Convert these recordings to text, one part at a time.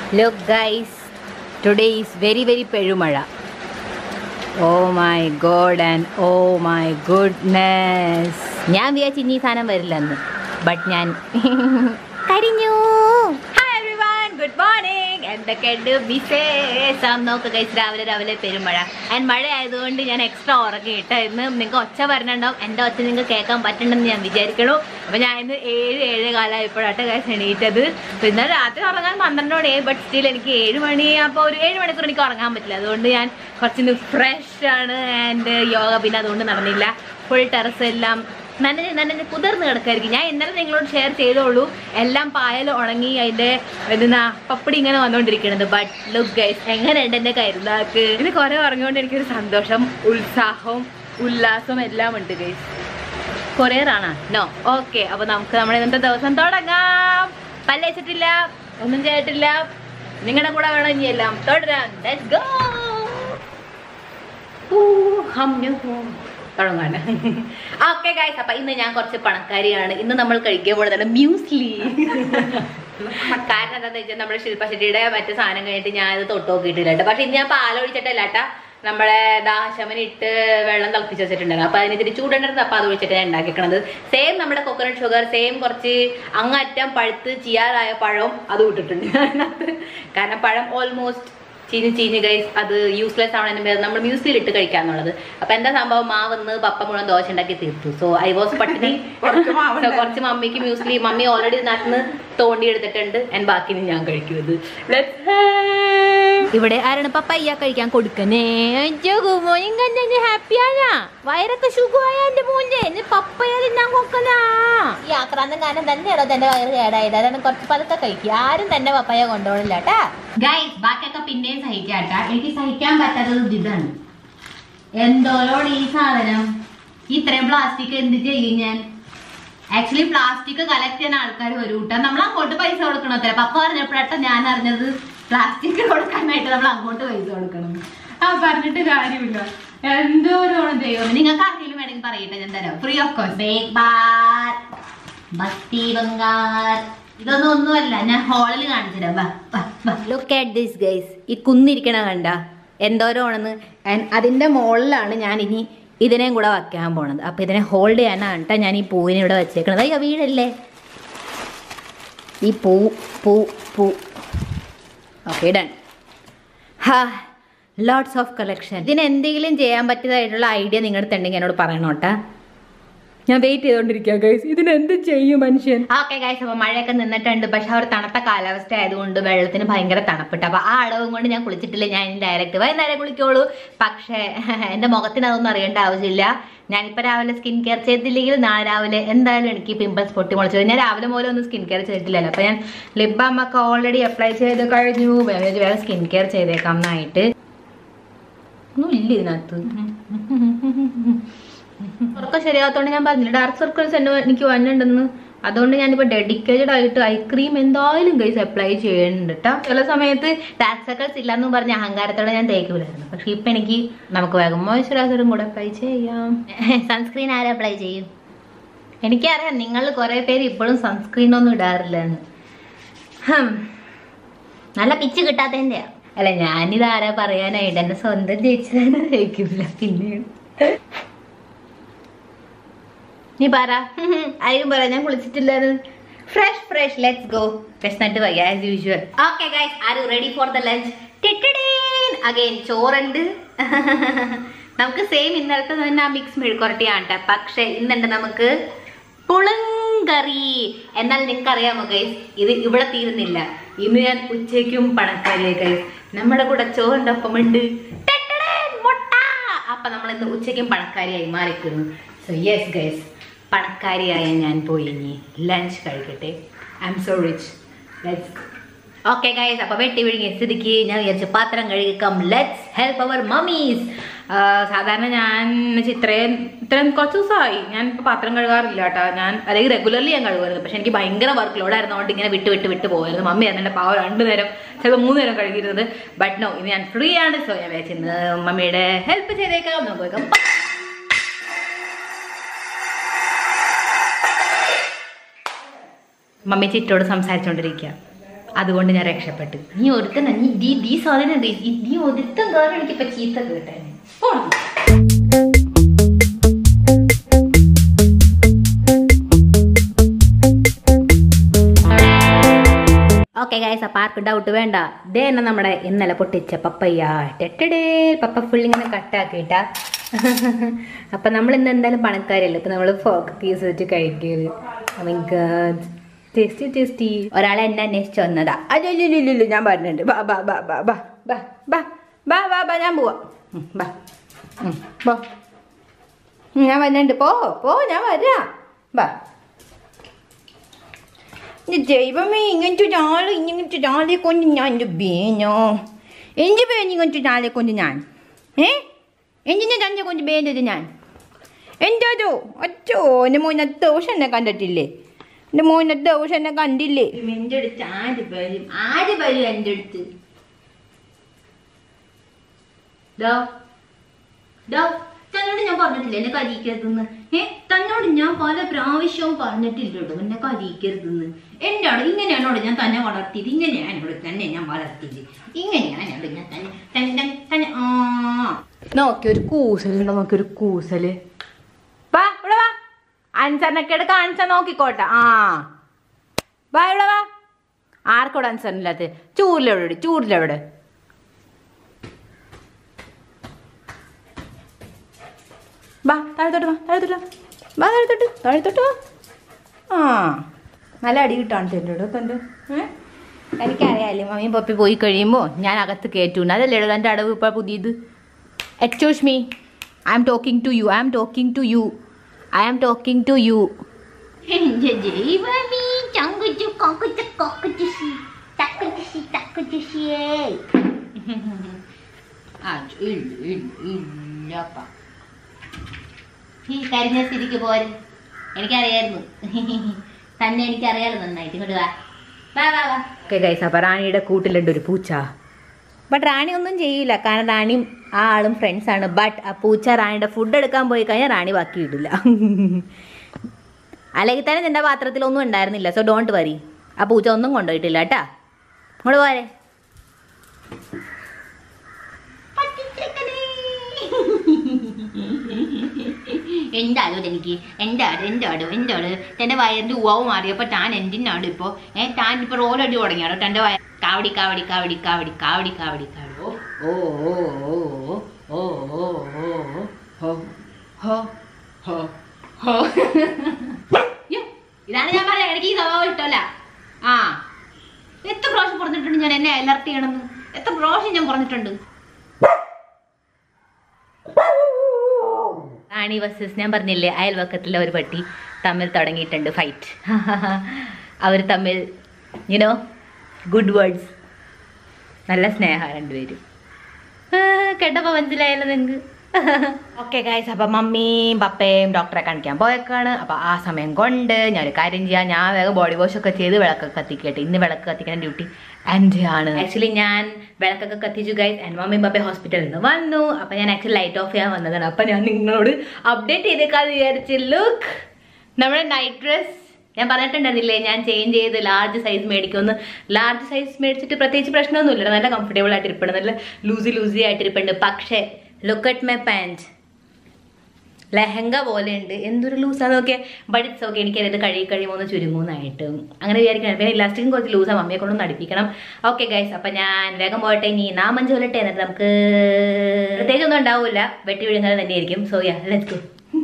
Look guys today is very very പെഴുമഴ oh my God and oh my goodness ഞാൻ വിചാരിച്ചു ഇനി ഈ സാധനം വരില്ലെന്ന് ബട്ട് ഞാൻ കരിഞ്ഞു ഹായ് എവ്രിവൺ ഗുഡ് മോർണിംഗ് എന്തൊക്കെയുണ്ട് വിശേഷം നോക്ക് ഗൈസ് രാവിലെ രാവിലെ പെരുമഴ ആൻഡ് മഴ ആയതുകൊണ്ട് ഞാൻ എക്സ്ട്രാ ഉറങ്ങിയിട്ട് ഇന്ന് നിങ്ങൾക്ക് ഒച്ച വരണുണ്ടാവും എൻ്റെ ഒച്ച നിങ്ങൾക്ക് കേൾക്കാൻ പറ്റണ്ടെന്ന് ഞാൻ വിചാരിക്കണു അപ്പോൾ ഞാൻ ഇന്ന് ഏഴ് ഏഴ് കാലമായപ്പോഴാട്ടെ ഗൈസ് എണീറ്റത് അപ്പോൾ ഇന്നലെ രാത്രി ഉറങ്ങാൻ പന്ത്രണ്ട് മണിയായി ബട്ട് സ്റ്റിൽ എനിക്ക് ഏഴ് മണി അപ്പോൾ ഒരു ഏഴ് മണിക്കൂർ എനിക്ക് ഉറങ്ങാൻ പറ്റില്ല അതുകൊണ്ട് ഞാൻ കുറച്ചിന്ന് ഫ്രഷ് ആണ് ആൻഡ് യോഗ പിന്നെ അതുകൊണ്ട് നടന്നില്ല ഫുൾ ടെറസ് എല്ലാം നനഞ്ഞ് നനഞ്ഞ് കുതിർന്ന് കിടക്കായിരിക്കും ഞാൻ ഇന്നലെ നിങ്ങളോട് ഷെയർ ചെയ്തോളൂ എല്ലാം പായൽ ഉണങ്ങി അതിന്റെ എന്താ പപ്പടി ഇങ്ങനെ വന്നുകൊണ്ടിരിക്കുന്നത് ബട്ട് ലുക്ക് ഗൈസ് എങ്ങനെയുണ്ട് എന്റെ കരുതാക്ക് ഇത് കുറെ ഉറങ്ങിക്കൊണ്ട് എനിക്കൊരു സന്തോഷം ഉത്സാഹവും ഉല്ലാസവും എല്ലാം ഉണ്ട് ഗൈസ് കൊറിയറാണോ നോ ഓക്കെ അപ്പൊ നമുക്ക് നമ്മുടെ ഇന്നത്തെ ദിവസം തുടങ്ങാം പല്ലേച്ചിട്ടില്ല ഒന്നും ചെയ്തിട്ടില്ല നിങ്ങളുടെ കൂടെ വേണം ഇനി എല്ലാം തുടരാൻ ലെറ്റ്സ് ഗോ തുടങ്ങാണ് ഓക്കെ ഗായ്സ് അപ്പൊ ഇന്ന് ഞാൻ കുറച്ച് പണക്കാരിയാണ് ഇന്ന് നമ്മൾ കഴിക്കാൻ പോകുന്നത് മ്യൂസ്ലി കാരണം എന്താണെന്ന് വെച്ചാൽ നമ്മുടെ ശില്പശെട്ടിയുടെ മറ്റു സാധനം കഴിഞ്ഞിട്ട് ഞാൻ ഇത് തൊട്ട് നോക്കിയിട്ടില്ല കേട്ടോ പക്ഷെ ഇന്ന് ഞാൻ പാലൊഴിച്ചിട്ടല്ല കേട്ടാ നമ്മളെ ദാശമന് ഇട്ട് വെള്ളം തിളപ്പിച്ച് വെച്ചിട്ടുണ്ടായിരുന്നു അപ്പൊ അതിന് ഇത്തിരി ചൂടുണ്ടായിരുന്നു അപ്പൊ അത് ഒഴിച്ചിട്ട് ഞാൻ ഉണ്ടാക്കിക്കണത് സെയിം നമ്മുടെ കോക്കനട്ട് ഷുഗർ സെയിം കുറച്ച് അങ്ങറ്റം പഴുത്ത് ചിയാറായ പഴവും അത് ഇട്ടിട്ടുണ്ട് അതിനകത്ത് കാരണം പഴം ഓൾമോസ്റ്റ് ചീഞ്ഞ് ചീഞ്ഞ് ഗൈസ് അത് യൂസ്ലെസ് ആവണതിന് പേര് നമ്മൾ മ്യൂസിയിൽ ഇട്ട് കഴിക്കാന്നുള്ളത് അപ്പൊ എന്താ സംഭവം മാവന്ന് പപ്പ മുഴുവൻ ദോശ ഉണ്ടാക്കി തീർത്തു സോ ഐ വാസ് പട്ടിണി കുറച്ച് മാവ് So, കുറച്ച് മമ്മിക്ക് മ്യൂസ്ലി മമ്മി ഓൾറെഡി നാട്ടിന്ന് തോണ്ടി എടുത്തിട്ടുണ്ട് ആൻഡ് ബാക്കി ഞാൻ കഴിക്കുന്നത് ഇവിടെ ആരാണ് പപ്പയ്യ കഴിക്കാൻ കൊടുക്കണേ ഹാപ്പിയാണാ വയറൊക്കെ സുഖമായ എന്റെ മോന്റെ എന്നെ പപ്പയ തിന്നാൻ കൊക്കലാ ഈ ആക്രാന്തം കാരണം തന്നെയാണോ തന്റെ വയറ് കേടായത് അതാണ് കുറച്ച് പതുക്കെ കഴിക്കുക ആരും തന്നെ പപ്പയ കൊണ്ടുപോകണില്ല കേട്ടാ ഗൈസ് ബാക്കിയൊക്കെ പിന്നെയും സഹിക്കാട്ടാ എനിക്ക് സഹിക്കാൻ പറ്റാത്തത് ഇതാണ് എന്തോരോട് ഈ സാധനം ഇത്രയും പ്ലാസ്റ്റിക് എന്ത് ചെയ്യും ഞാൻ ആക്ച്വലി പ്ലാസ്റ്റിക് കളക്ട് ചെയ്യുന്ന ആൾക്കാർ വരും കേട്ടോ നമ്മൾ അങ്ങോട്ട് പൈസ കൊടുക്കണം അത്ര പപ്പ പറഞ്ഞപ്പോഴാട്ടോ ഞാൻ അറിഞ്ഞത് പ്ലാസ്റ്റിക് കൊടുക്കാനായിട്ട് നമ്മൾ അങ്ങോട്ട് പൈസ കൊടുക്കണം ആ പറഞ്ഞിട്ട് കാര്യമില്ല എന്തോരോണം ദൈവം നിങ്ങൾക്ക് ആർക്കെങ്കിലും വേണമെങ്കിൽ പറയട്ടെ ഞാൻ തരാം ഫ്രീ ഓഫ് കോസ്റ്റ് ബേക്ക് ബാർ ഭക്തി ബംഗാർ ഇതൊന്നും ഒന്നുമല്ല ഞാൻ ഹാളിൽ കാണിച്ചു തരാം ലുക്ക് അറ്റ് ദിസ് ഗൈസ് ഈ കുന്നിരിക്കണ കണ്ട എന്തോരമാണെന്ന് അതിന്റെ മുകളിലാണ് ഞാൻ ഇനി ഇതിനെയും കൂടെ വയ്ക്കാൻ പോണത് അപ്പൊ ഇതിനെ ഹോൾഡ് ചെയ്യാനാണ് കേട്ടോ ഞാൻ ഈ പൂവിനെ ഇവിടെ വെച്ചേക്കണത് അയ്യോ വീടല്ലേ ഈ പൂ പൂ പൂ ഓക്കെ ഡൺ ഹാ ലോട്ട്സ് ഓഫ് കളക്ഷൻ ഇതിന് എന്തെങ്കിലും ചെയ്യാൻ പറ്റിയതായിട്ടുള്ള ഐഡിയ നിങ്ങളുടെ അടുത്തുണ്ടെങ്കിൽ എന്നോട് പറയണം കേട്ടാ ഞാൻ വെയിറ്റ് ചെയ്തോണ്ടിരിക്കുക ഗൈസ് ഇതിന് എന്ത് ചെയ്യും മനുഷ്യൻ ഓക്കെ ഗൈസ് അപ്പൊ മഴയൊക്കെ നിന്നിട്ടുണ്ട് പക്ഷെ ആ ഒരു തണുത്ത കാലാവസ്ഥ ആയതുകൊണ്ട് വെള്ളത്തിന് ഭയങ്കര തണുപ്പിട്ട് അപ്പൊ ആ അടവും കൊണ്ട് ഞാൻ കുളിച്ചിട്ടില്ല ഞാൻ ഡയറക്റ്റ് വൈകുന്നേരം കുളിക്കോളൂ പക്ഷേ എന്റെ മുഖത്തിന് അതൊന്നും അറിയേണ്ട ആവശ്യമില്ല ഞാനിപ്പോ രാവിലെ സ്കിൻ കെയർ ചെയ്തില്ലെങ്കിൽ നാളെ രാവിലെ എന്തായാലും എനിക്ക് പിമ്പിൾസ് പൊട്ടി മുളച്ചത് ഞാൻ രാവിലെ മുതൽ ഒന്നും സ്കിൻ കെയർ ചെയ്തിട്ടില്ലല്ലോ അപ്പൊ ഞാൻ ലിപ് ബാം ഒക്കെ ഓൾറെഡി അപ്ലൈ ചെയ്ത് കഴിഞ്ഞു വേറെ വേറെ സ്കിൻ കെയർ ചെയ്തേക്കാം എന്നായിട്ട് ഒന്നും ഇല്ല ഇതിനകത്ത് ഉറക്കം ശരിയാകത്തോണ്ട് ഞാൻ പറഞ്ഞില്ല ഡാർക്ക് സർക്കിൾസ് എന്നെ എനിക്ക് വന്നിട്ടുണ്ടെന്ന് അതുകൊണ്ട് ഞാനിപ്പോൾ ഡെഡിക്കേറ്റഡ് ആയിട്ട് ഐ ക്രീം എന്തായാലും ഗൈസ് അപ്ലൈ ചെയ്യുന്നുണ്ട് കേട്ടോ ചില സമയത്ത് ഡാർക്ക് സർക്കിൾസ് ഇല്ലെന്നും പറഞ്ഞ അഹങ്കാരത്തോടെ ഞാൻ തേക്കൂലായിരുന്നു പക്ഷെ ഇപ്പം എനിക്ക് നമുക്ക് വേഗം മോയ്സ്ചറൈസറും കൂടെ അപ്ലൈ ചെയ്യാം സൺസ്ക്രീൻ ആരും അപ്ലൈ ചെയ്യും എനിക്കറിയാം നിങ്ങൾ കുറേ പേര് ഇപ്പോഴും സൺസ്ക്രീൻ ഒന്നും ഇടാറില്ല എന്ന് ഹം. നല്ല പിച്ച് കിട്ടാത്തതിൻ്റെയാ അല്ല ഞാനിത് ആരാ പറയാനായിട്ട് എൻ്റെ സ്വന്തം ചേച്ചി തന്നെ തേക്കില്ല പിന്നെയാണ് നീ പറ ആരും പറ ഞാൻ കുളിച്ചിട്ടില്ലാന്ന് fresh fresh let's go nut why as usual okay guys are you ready for the lunch again ചോറുണ്ട് നമുക്ക് സെയിം ഇന്നലത്തെ തന്നെ ആ മിക്സ് മെഴുക്കുരട്ടിയാണ് ട്ടോ. പക്ഷേ ഇന്നുണ്ട് നമുക്ക് പുളങ്കറി എന്നാൽ നിങ്ങൾക്ക് അറിയാമോ ഗൈസ് ഇത് ഇവിടെ തീരുന്നില്ല ഇന്ന് ഞാൻ ഉച്ചയ്ക്കും പണക്കാരിയെ ഗൈസ് നമ്മുടെ കൂടെ ചോറിൻ്റെ ഒപ്പമുണ്ട് ടെട്ടടേൻ, മുട്ട അപ്പൊ നമ്മൾ ഇന്ന് ഉച്ചയ്ക്കും പണക്കാരിയായി മാറിക്കുന്നു സോ യെസ് ഗൈസ് പണക്കാരിയായ ഞാൻ പോയി ഇനി ലഞ്ച് കഴിക്കട്ടെ I'm so rich let's okay guys അപ്പോൾ വെട്ടി വിഴുങ്ങിയ സ്ഥിതിക്ക് ഞാൻ വിചാരിച്ചു പാത്രം കഴുകിക്കാം ലെറ്റ്സ് ഹെൽപ്പ് അവർ മമ്മീസ് സാധാരണ ഞാൻ എന്നുവെച്ചാ ഇത്രയും ഇത്രയും കുറച്ച് ദിവസമായി ഞാൻ ഇപ്പോൾ പാത്രം കഴുകാറില്ല കേട്ടോ ഞാൻ അല്ലെങ്കിൽ റെഗുലർലി ഞാൻ കഴുകുമായിരുന്നു പക്ഷെ എനിക്ക് ഭയങ്കര വർക്ക് ലോഡ് ആയിരുന്നതുകൊണ്ട് ഇങ്ങനെ വിട്ട് വിട്ട് വിട്ട് പോകുമായിരുന്നു മമ്മി ആയിരുന്നു എൻ്റെ പാവം രണ്ട് നേരം ചിലപ്പോൾ മൂന്ന് നേരം കഴുകിയിരുന്നത് ബട്ട് നോ ഇന്ന് ഞാൻ ഫ്രീ ആണ് സോ ഞാൻ വിചാരിച്ചു ഇന്ന് മമ്മിയുടെ ഹെൽപ്പ് ചെയ്തേക്കാം നമുക്ക് വേഗം മമ്മി ചിറ്റോട് സംസാരിച്ചുകൊണ്ടിരിക്കുക അതുകൊണ്ട് ഞാൻ രക്ഷപ്പെട്ടു നീ ഒരുത്തൻ നീ ദീ ദീ സാധനം ഉണ്ട്. ഈ- നീ ഒരുത്തൻ കാരണം എനിക്കിപ്പോ ചീത്ത കേട്ടേ പോണം ഓക്കെ ഗൈസ് അപ്പം ആർക്കും ഡൗട്ട് വേണ്ട ഇതേ തന്നെ നമ്മുടെ ഇന്നലെ പൊട്ടിച്ച പപ്പയ്യ ടെട്ടടേ പപ്പ ഫുൾ ഇങ്ങനെ കട്ടാക്കിയിട്ട അപ്പം നമ്മൾ ഇന്ന് എന്തായാലും പണക്കാരല്ലേ ഇപ്പം നമ്മൾ ഫോക്ക് പീസ് വെച്ച് കഴിക്കരുത് ടേസ്റ്റി ടേസ്റ്റി ഒരാളെ എന്നെ അന്വേഷിച്ച് വന്നതാ അല്ലല്ലോ ഞാൻ പറഞ്ഞിട്ടുണ്ട് ബാ ബാ ബാ ബാ ബാ ബാ ബാ ബാ ബാ ബാ ഞാൻ പോവാ ഉം, ബാ ഉം, പോ ഉം, ഞാൻ വരുന്നുണ്ട് പോ പോ ഞാൻ വരാം ബാ എന്റെ ദൈവമേ ഇങ്ങനത്തെ ഒരാൾ ഇങ്ങനത്തെ ഒരാളെ കൊണ്ട് ഞാൻ എൻ്റെ ബേനോ എൻ്റെ ബേൻ ഇങ്ങനത്തെ ഒരാളെ കൊണ്ട് ഞാൻ ഏ എന്തിനാ തന്നെ കൊണ്ട് ബേനത് ഞാൻ എന്താതോ അച്ചോ എൻ്റെ മോനെ ദോഷം എന്നെ കണ്ടിട്ടില്ലേ എൻ്റെ മോനെ ദോഷം എന്നെ കണ്ടില്ലേ എൻ്റെ അടുത്ത് ആര് വരും ആര് വരും എൻ്റെ അടുത്ത് ദോ ദോ തന്നോട് ഞാൻ പറഞ്ഞിട്ടില്ല എന്നെ കരീക്കരുതെന്ന് ഏ തന്നോട് ഞാൻ പല പ്രാവശ്യവും പറഞ്ഞിട്ടില്ലടോ എന്നെ കരീക്കരുതെന്ന് എന്നോട് ഇങ്ങനെയാണോട് ഞാൻ തന്നെ വളർത്തിയത് ഇങ്ങനെയാണോട് തന്നെ ഞാൻ വളർത്തിയത് ഇങ്ങനെയാണോട് ഞാൻ തന്നെ തന്നെ തന്നെ തന്നെ ആ നോക്കി ഒരു കൂസലുണ്ടോ നോക്കി ഒരു കൂസല് വാ ഇവിടെ വാ അൻസറിനൊക്കെ കാണിച്ചാ നോക്കിക്കോട്ടെ ആ വാ ഇവിടെ വാ ആർക്കോടെ അൻസറിനില്ലാത്ത ചൂരിലെവിടെ ചൂരിലെവിടെ വാ താഴത്തോട്ട് വാ താഴത്തോട്ട് വാ വാ താഴത്തോട്ട് താഴത്തോട്ട് വാ ആ നല്ല അടി കിട്ടാണ് ചെല്ലോടോ കണ്ടു എനിക്കറിയാമല്ലേ മമ്മിയും പപ്പി പോയി കഴിയുമ്പോൾ ഞാൻ അകത്ത് കയറ്റുണ്ട് അതല്ലേ എൻ്റെ അടവ് ഇപ്പോൾ പുതിയത് excuse me I am talking to you I am talking to you I am talking to you എൻ്റെ ദൈവമേ ചങ്കുച്ചു കൊക്കുച്ചു കൊക്കുച്ചു തക്കുച്ചു തക്കുച്ചിയേ ആ ഇല്ല ഇല്ല ഇല്ലപ്പാ ഈ കരിഞ്ഞ സ്ഥിതിക്ക് പോരെ എനിക്കറിയായിരുന്നു തന്നെ എനിക്കറിയാലോ നന്നായിട്ട് ഇങ്ങോട്ട് വാ വാ വാ വാ ഓക്കെ ഗൈസ് അപ്പോൾ റാണിയുടെ കൂട്ടിലുണ്ട് ഒരു പൂച്ച ബട്ട് റാണി ഒന്നും ചെയ്യില്ല കാരണം റാണിയും ആ ആളും ഫ്രണ്ട്സ് ആണ് ബട്ട് ആ പൂച്ച റാണിയുടെ ഫുഡ് എടുക്കാൻ പോയി കഴിഞ്ഞാൽ റാണി ബാക്കി ഇടില്ല അല്ലെങ്കിൽ തന്നെ നിന്റെ പാത്രത്തിൽ ഒന്നും ഉണ്ടായിരുന്നില്ല സോ ഡോണ്ട് വരി ആ പൂച്ച ഒന്നും കൊണ്ടുപോയിട്ടില്ല കേട്ടാ ഇങ്ങോട്ട് പോരെ എന്തായാലും എനിക്ക് എന്താണ് എന്താണ് എന്താണ് തന്റെ വയറിന്റെ ഉവാവ് മാറിയപ്പോ താൻ എന്തിനാണ് ഇപ്പോ ഏ താൻ ഇപ്പൊ റോലടി തുടങ്ങിയാണോ തന്റെ വയ കാവടി കാവടി കാവടി കാവടി കാവടി കാവടി കാവടി ഓ ഓ ഓ ഓ ഓ ഓ ഹോ ഹോ ഹോ ഹോ യ്യോ, ഇതാണ് ഞാൻ പറയാം എനിക്ക് ഈ സ്വഭാവം ഇഷ്ടമല്ല ആ എത്ര പ്രാവശ്യം പറഞ്ഞിട്ടുണ്ട് ഞാൻ എന്നെ അലർട്ട് ചെയ്യണമെന്ന് എത്ര പ്രാവശ്യം ഞാൻ പറഞ്ഞിട്ടുണ്ട് റാണി വസസ് ഞാൻ പറഞ്ഞില്ലേ അയൽവക്കത്തിലെ ഒരു പട്ടി തമ്മിൽ തുടങ്ങിയിട്ടുണ്ട് ഫൈറ്റ് അവർ തമ്മിൽ യുനോ ഗുഡ് വേർഡ്സ് നല്ല സ്നേഹ രണ്ടുപേരും ആ, കേട്ടപ്പോ മനസ്സിലായല്ലോ നിങ്ങൾക്ക് ഓക്കെ ഗായ്സ് അപ്പം മമ്മിയും പപ്പയും ഡോക്ടറെ കാണിക്കാൻ പോയേക്കാണ് അപ്പം ആ സമയം കൊണ്ട് ഞാനൊരു കാര്യം ചെയ്യാം ഞാൻ വേഗം ബോഡി വാഷ് ഒക്കെ ചെയ്ത് വിളക്കൊക്കെ കത്തിക്കട്ടെ ഇന്ന് വിളക്ക് കത്തിക്കുന്ന ഡ്യൂട്ടി എൻ്റെ ആണ് ആക്ച്വലി ഞാൻ വിളക്കൊക്കെ കത്തിച്ചു ഗൈസ് എൻ്റെ മമ്മിയും പപ്പയും ഹോസ്പിറ്റലിൽ നിന്ന് വന്നു അപ്പം ഞാൻ ആക്ച്വലി ലൈറ്റ് ഓഫ് ചെയ്യാൻ വന്നതാണ് അപ്പം ഞാൻ നിങ്ങളോട് അപ്ഡേറ്റ് ചെയ്തേക്കാന്ന് വിചാരിച്ച് ലുക്ക് നമ്മുടെ നൈറ്റ് ഡ്രസ് ഞാൻ പറഞ്ഞിട്ടുണ്ടായിരുന്നില്ലേ ഞാൻ ചേഞ്ച് ചെയ്ത് ലാർജ് സൈസ് മേടിക്കുമെന്ന് ലാർജ് സൈസ് മേടിച്ചിട്ട് പ്രത്യേകിച്ച് പ്രശ്നമൊന്നുമില്ല നല്ല കംഫർട്ടബിൾ ആയിട്ട് ഇരിപ്പുണ്ട് നല്ല ലൂസി ലൂസി ആയിട്ട് ഇരിപ്പുണ്ട് പക്ഷേ look at my pant lehenga പോലെ ഉണ്ട് എന്തൊരു ലൂസാ നോക്കിയാൽ ബട്ട് ഇറ്റ്സ് ഓക്കെ എനിക്ക് ഇത് കഴുകി കഴിയുമ്പോൾ ഒന്ന് ചുരുങ്ങുന്നായിട്ട് അങ്ങനെ വിചാരിക്കണം പിന്നെ ഇലാസ്റ്റിക്കും കുറച്ച് ലൂസാ മമ്മിയെ കൊണ്ടൊന്ന് അടുപ്പിക്കണം ഓക്കെ ഗൈസ് അപ്പം ഞാൻ വേഗം പോട്ടെ ഇനി നാമം ചൊല്ലട്ടെ എന്നിട്ട് നമുക്ക് പ്രത്യേകിച്ച് ഒന്നും ഉണ്ടാവില്ല വെട്ടി വിഴുങ്ങാതെ തന്നെയായിരിക്കും സോ യാ ലെറ്റ്സ്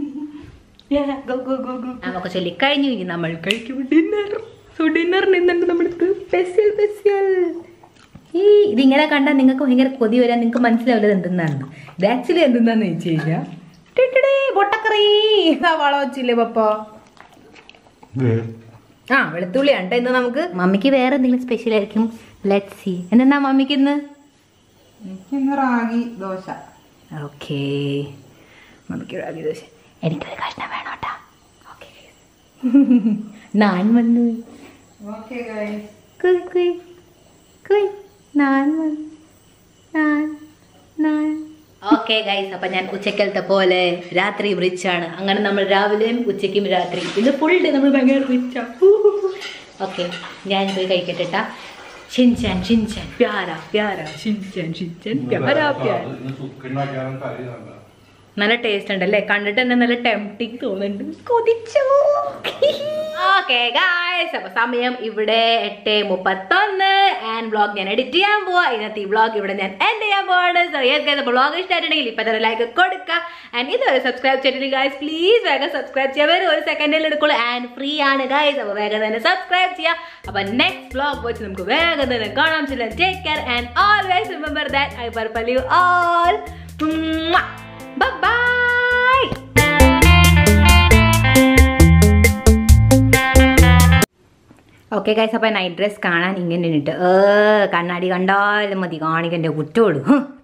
ഗോ നമുക്ക് ചൊല്ലി കഴിഞ്ഞു ഇനി നമ്മൾ കഴിക്കും ഡിന്നർ സോ ഡിന്നറിന് എന്തുണ്ട് നമ്മൾക്ക് സ്പെഷ്യൽ സ്പെഷ്യൽ ഈ ഇതിങ്ങനെ കണ്ടാൽ നിങ്ങൾക്ക് ഭയങ്കര കൊതി വരാൻ നിങ്ങൾക്ക് മനസ്സിലാവില്ല ഇത് എന്തെന്നാണ് ഇത് ആക്ച്വലി എന്തെന്നാന്ന് ചോദിച്ചു കഴിഞ്ഞാൽ ടിട്ടിടി, പൊട്ടക്കറി സവാള വെച്ചില്ലേ പപ്പ ആ വെളുത്തുള്ളി ഉണ്ട് ഇന്ന് നമുക്ക് മമ്മിക്ക് വേറെ എന്തെങ്കിലും സ്പെഷ്യൽ ആയിരിക്കും ലെറ്റ് സി എന്താ മമ്മിക്ക് ഇന്ന് എനിക്കിന്ന് റാഗി ദോശ ഓക്കേ മമ്മിക്ക് റാഗി ദോശ എനിക്കൊരു കഷ്ണം വേണം കേട്ടാ ഓക്കെ നാൻ വന്നു ഓക്കെ ഗൈസ് കുയ് കുയ് കുയ് നാൻ വന്നു നാൻ നാൻ ഓക്കെ ഗൈസ് അപ്പൊ ഞാൻ ഉച്ചക്കലത്തെ പോലെ രാത്രി റിച്ച് ആണ് അങ്ങനെ നമ്മൾ രാവിലെയും ഉച്ചയ്ക്കും രാത്രി ഇത് ഫുൾ ഡേ നമ്മൾ ഭയങ്കര റിച്ച് ആണ് ഓക്കെ ഞാൻ പോയി കഴിക്കട്ടെ ട്ടാ. ഷിൻചാൻ ഷിൻചാൻ പ്യാര പ്യാര ഷിൻചാൻ ഷിൻചാൻ പ്യാര പ്യാര നല്ല ടേസ്റ്റ് ഉണ്ട് അല്ലേ കണ്ടിട്ട് തന്നെ നല്ല ടെംപ്റ്റിങ് തോന്നുന്നുണ്ട് കൊതിച്ചു ഓക്കെ ഗായ്സ് അപ്പൊ സമയം ഇവിടെ എട്ട് മുപ്പത്തൊന്ന് ആൻഡ് വ്ളോഗ് ഞാൻ എഡിറ്റ് ചെയ്യാൻ പോവാ ഇന്നത്തെ ഈ വ്ളോഗ് ഇവിടെ ഞാൻ എൻഡ് ചെയ്യാൻ പോവാണ് സോ യെസ് ഗൈസ് അപ്പോൾ വ്ളോഗ് ഇഷ്ടമായിട്ടുണ്ടെങ്കിൽ ഇപ്പൊ തന്നെ ലൈക്ക് കൊടുക്കുക ആൻഡ് ഇതുവരെ സബ്സ്ക്രൈബ് ചെയ്തിട്ടില്ല ഗൈസ് പ്ലീസ് വേഗം സബ്സ്ക്രൈബ് ചെയ്യാൻ വേറെ ഒരു സെക്കൻഡിൽ എടുക്കുള്ളൂ ആൻഡ് ഫ്രീ ആണ് ഗൈസ് അപ്പോൾ വേഗം തന്നെ സബ്സ്ക്രൈബ് ചെയ്യാം അപ്പൊ നെക്സ്റ്റ് വ്ളോഗ് വെച്ച് നമുക്ക് വേഗം തന്നെ കാണാം ചില take care and always remember that I purple you all bye okay guys അപ്പോൾ നൈറ്റ് ഡ്രസ് കാണാൻ ഇങ്ങനെ ഉണ്ട് ഏ കണ്ണാടി കണ്ടാലും മതി കാണിക്കൻ്റെ കുറ്റോളൂ